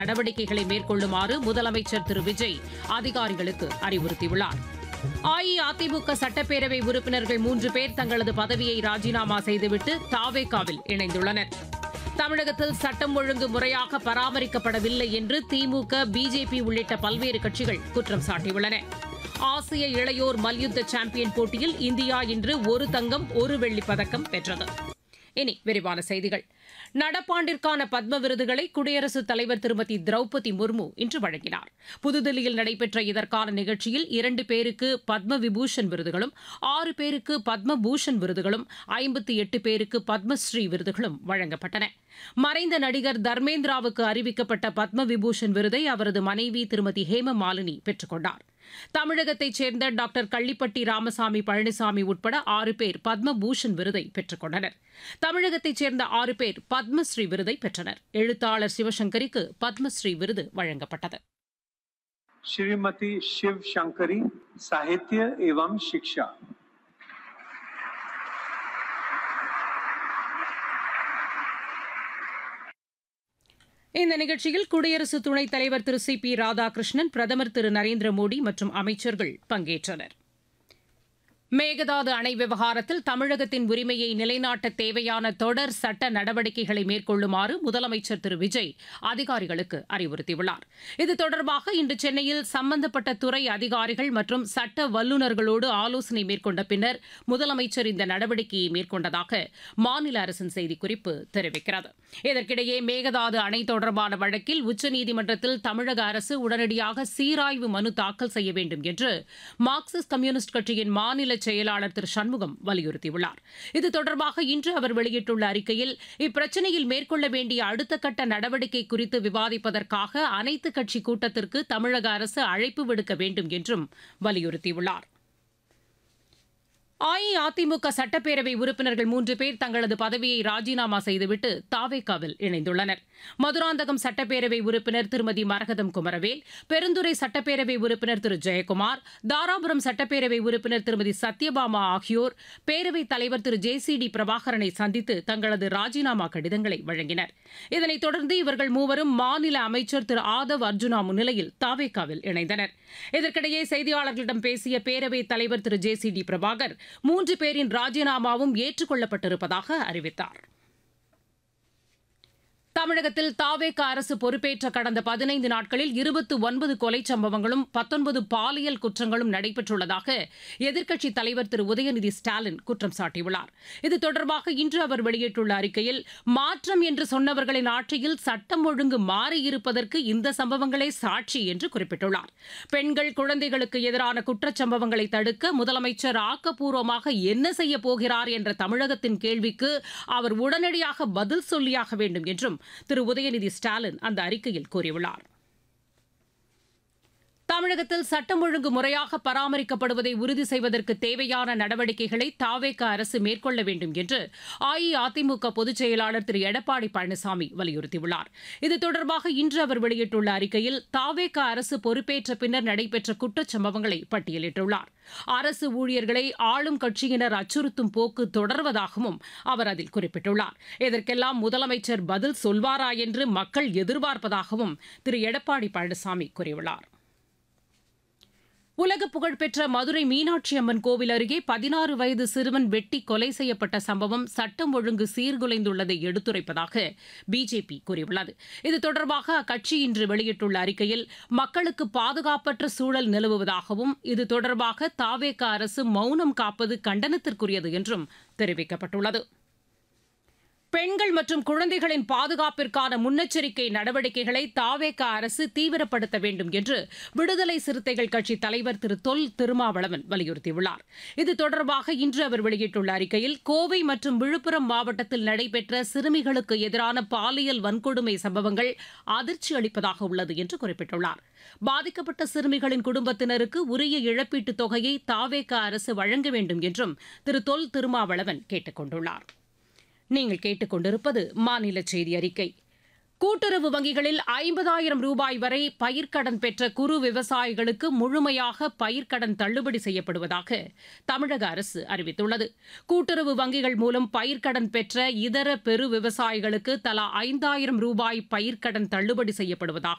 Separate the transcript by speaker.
Speaker 1: நடவடிக்கைகளை மேற்கொள்ளுமாறு முதலமைச்சர் திரு விஜய் அதிகாரிகளுக்கு அறிவுறுத்தியுள்ளார் அஇஅதிமுக சட்டப்பேரவை உறுப்பினர்கள் மூன்று பேர் தங்களது பதவியை ராஜினாமா செய்துவிட்டு தாவேகாவில் இணைந்துள்ளனர் தமிழகத்தில் சட்டம் ஒழுங்கு முறையாக பராமரிக்கப்படவில்லை என்று திமுக பிஜேபி உள்ளிட்ட பல்வேறு கட்சிகள் குற்றம் சாட்டியுள்ளன ஆசிய இளையோர் மல்யுத்த சாம்பியன் போட்டியில் இந்தியா இன்று ஒரு தங்கம் ஒரு வெள்ளிப் பதக்கம் வென்றது இனி விரிவான செய்திகள் நடப்பாண்டிற்கான பத்ம விருதுகளை குடியரசுத் தலைவர் திருமதி திரௌபதி முர்மு இன்று வழங்கினார் புதுதில்லியில் நடைபெற்ற இதற்கான நிகழ்ச்சியில் இரண்டு பேருக்கு பத்ம விபூஷன் விருதுகளும் ஆறு பேருக்கு பத்ம பூஷன் விருதுகளும் ஐம்பத்தி எட்டு பேருக்கு பத்மஸ்ரீ விருதுகளும் வழங்கப்பட்டன மறைந்த நடிகர் தர்மேந்திராவுக்கு அறிவிக்கப்பட்ட பத்ம விபூஷன் விருதை அவரது மனைவி திருமதி ஹேம மாலினி பெற்றுக் கொண்டார் தமிழகத்தைச் சேர்ந்த டாக்டர் கள்ளிப்பட்டி ராமசாமி பழனிசாமி உட்பட ஆறு பேர் பத்ம பூஷன் விருதை பெற்றுக் கொண்டனர் தமிழகத்தைச் சேர்ந்த ஆறு பேர் பத்மஸ்ரீ விருதை பெற்றனர் எழுத்தாளர் சிவசங்கரிக்கு பத்மஸ்ரீ விருது வழங்கப்பட்டது
Speaker 2: श्रीमती शिव शंकरी साहित्य एवं शिक्षा
Speaker 1: இந்த நிகழ்ச்சியில் குடியரசு துணைத் தலைவர் திரு சி பி ராதாகிருஷ்ணன் பிரதமர் திரு நரேந்திர மோடி மற்றும் அமைச்சர்கள் பங்கேற்றனர் மேகதாது அணை விவகாரத்தில் தமிழகத்தின் உரிமையை நிலைநாட்ட தேவையான தொடர் சட்ட நடவடிக்கைகளை மேற்கொள்ளுமாறு முதலமைச்சர் திரு விஜய் அதிகாரிகளுக்கு அறிவுறுத்தியுள்ளார் இது தொடர்பாக இன்று சென்னையில் சம்பந்தப்பட்ட துறை அதிகாரிகள் மற்றும் சட்ட வல்லுநர்களோடு ஆலோசனை மேற்கொண்ட பின்னர் முதலமைச்சர் இந்த நடவடிக்கையை மேற்கொண்டதாக மாநில அரசின் செய்திக்குறிப்பு தெரிவிக்கிறது இதற்கிடையே மேகதாது அணை தொடர்பான வழக்கில் உச்சநீதிமன்றத்தில் தமிழக அரசு உடனடியாக சீராய்வு மனு தாக்கல் செய்ய வேண்டும் என்று மார்க்சிஸ்ட் கம்யூனிஸ்ட் கட்சியின் மாநில செயலாளர் திரு சண்முகம் வலியுறுத்தியுள்ளார் இது தொடர்பாக இன்று அவர் வெளியிட்டுள்ள அறிக்கையில் இப்பிரச்சினையில் மேற்கொள்ள வேண்டிய அடுத்த கட்ட நடவடிக்கை குறித்து விவாதிப்பதற்காக அனைத்துக் கட்சி கூட்டத்திற்கு தமிழக அரசு அழைப்பு விடுக்க வேண்டும் என்றும் வலியுறுத்தியுள்ளார் அஇஅதிமுக சட்டப்பேரவை உறுப்பினர்கள் மூன்று பேர் தங்களது பதவியை ராஜினாமா செய்துவிட்டு தாவேக்காவில் இணைந்துள்ளனர் மதுராந்தகம் சட்டப்பேரவை உறுப்பினர் திருமதி மரகதம் குமரவேல் பெருந்துறை சட்டப்பேரவை உறுப்பினர் திரு ஜெயக்குமார் தாராபுரம் சட்டப்பேரவை உறுப்பினர் திருமதி சத்யபாமா ஆகியோர் பேரவைத் தலைவர் திரு ஜே சி டி பிரபாகரனை சந்தித்து தங்களது ராஜினாமா கடிதங்களை வழங்கினர் இதனைத் தொடர்ந்து இவர்கள் மூவரும் மாநில அமைச்சர் திரு ஆதவ் அர்ஜுனா முன்னிலையில் தாவேக்காவில் இணைந்தனர் இதற்கிடையே செய்தியாளர்களிடம் பேசிய பேரவைத் தலைவர் திரு ஜே சி டி பிரபாகர் மூன்று பேரின் ராஜினாமாவும் ஏற்றுக்கொள்ளப்பட்டிருப்பதாக அறிவித்தார் தமிழகத்தில் தாவேக அரசு பொறுப்பேற்ற கடந்த பதினைந்து நாட்களில் இருபத்து ஒன்பது கொலை சம்பவங்களும் பத்தொன்பது பாலியல் குற்றங்களும் நடைபெற்றுள்ளதாக எதிர்க்கட்சித் தலைவர் திரு உதயநிதி ஸ்டாலின் குற்றம் சாட்டியுள்ளார் இது தொடர்பாக இன்று அவர் வெளியிட்டுள்ள அறிக்கையில் மாற்றம் என்று சொன்னவர்களின் ஆட்சியில் சட்டம் ஒழுங்கு மாறியிருப்பதற்கு இந்த சம்பவங்களே சாட்சி என்று குறிப்பிட்டுள்ளார் பெண்கள் குழந்தைகளுக்கு எதிரான குற்றச்சம்பவங்களை தடுக்க முதலமைச்சர் ஆக்கப்பூர்வமாக என்ன செய்ய போகிறார் என்ற தமிழகத்தின் கேள்விக்கு அவர் உடனடியாக பதில் சொல்லியாக வேண்டும் என்றும் திரு உதயநிதி ஸ்டாலின் அந்த அறிக்கையில் கூறியுள்ளார் தமிழகத்தில் சட்டம் ஒழுங்கு முறையாக பராமரிக்கப்படுவதை உறுதி செய்வதற்கு தேவையான நடவடிக்கைகளை தாவேக அரசு மேற்கொள்ள வேண்டும் என்று அஇஅதிமுக பொதுச் செயலாளர் திரு எடப்பாடி பழனிசாமி வலியுறுத்தியுள்ளார் இது தொடர்பாக இன்று அவர் வெளியிட்டுள்ள அறிக்கையில் தாவேக அரசு பொறுப்பேற்ற பின்னர் நடைபெற்ற குற்றச்சம்பவங்களை பட்டியலிட்டுள்ளார் அரசு ஊழியர்களை ஆளும் கட்சியினர் அச்சுறுத்தும் போக்கு தொடர்வதாகவும் அவர் அதில் குறிப்பிட்டுள்ளார் இதற்கெல்லாம் முதலமைச்சர் பதில் சொல்வாரா என்று மக்கள் எதிர்பார்ப்பதாகவும் திரு எடப்பாடி பழனிசாமி கூறியுள்ளார் உலக புகழ்பெற்ற மதுரை மீனாட்சி அம்மன் கோவில் அருகே பதினாறு வயது சிறுவன் வெட்டி கொலை செய்யப்பட்ட சம்பவம் சட்டம் ஒழுங்கு சீர்குலைந்துள்ளதை எடுத்துரைப்பதாக பிஜேபி கூறியுள்ளது இது தொடர்பாக அக்கட்சி இன்று வெளியிட்டுள்ள அறிக்கையில் மக்களுக்கு பாதுகாப்பற்ற சூழல் நிலவுவதாகவும் இது தொடர்பாக தாவேக அரசு மௌனம் காப்பது கண்டனத்திற்குரியது என்றும் தெரிவிக்கப்பட்டுள்ளது பெண்கள் மற்றும் குழந்தைகளின் பாதுகாப்பிற்கான முன்னெச்சரிக்கை நடவடிக்கைகளை தாவேக அரசு தீவிரப்படுத்த வேண்டும் என்று விடுதலை சிறுத்தைகள் கட்சி தலைவர் திரு தொல் திருமாவளவன் வலியுறுத்தியுள்ளார் இது தொடர்பாக இன்று அவர் வெளியிட்டுள்ள அறிக்கையில் கோவை மற்றும் விழுப்புரம் மாவட்டத்தில் நடைபெற்ற சிறுமிகளுக்கு எதிரான பாலியல் வன்கொடுமை சம்பவங்கள் அதிர்ச்சி அளிப்பதாக உள்ளது என்று குறிப்பிட்டுள்ளார் பாதிக்கப்பட்ட சிறுமிகளின் குடும்பத்தினருக்கு உரிய இழப்பீட்டுத் தொகையை தாவேக அரசு வழங்க வேண்டும் என்றும் திரு தொல் திருமாவளவன் கேட்டுக் கொண்டுள்ளார் நீங்கள் கேட்டுக்கொண்டிருப்பது மாநில செய்தி அறிக்கை கூட்டுறவு வங்கிகளில் ஐம்பதாயிரம் ரூபாய் வரை பயிர்க்கடன் பெற்ற குறு விவசாயிகளுக்கு முழுமையாக பயிர்க்கடன் தள்ளுபடி செய்யப்படுவதாக தமிழக அரசு அறிவித்துள்ளது கூட்டுறவு வங்கிகள் மூலம் பயிர்க்கடன் பெற்ற இதர பெரு விவசாயிகளுக்கு தலா ஐந்தாயிரம் ரூபாய் பயிர்க்கடன் தள்ளுபடி செய்யப்படுவதாக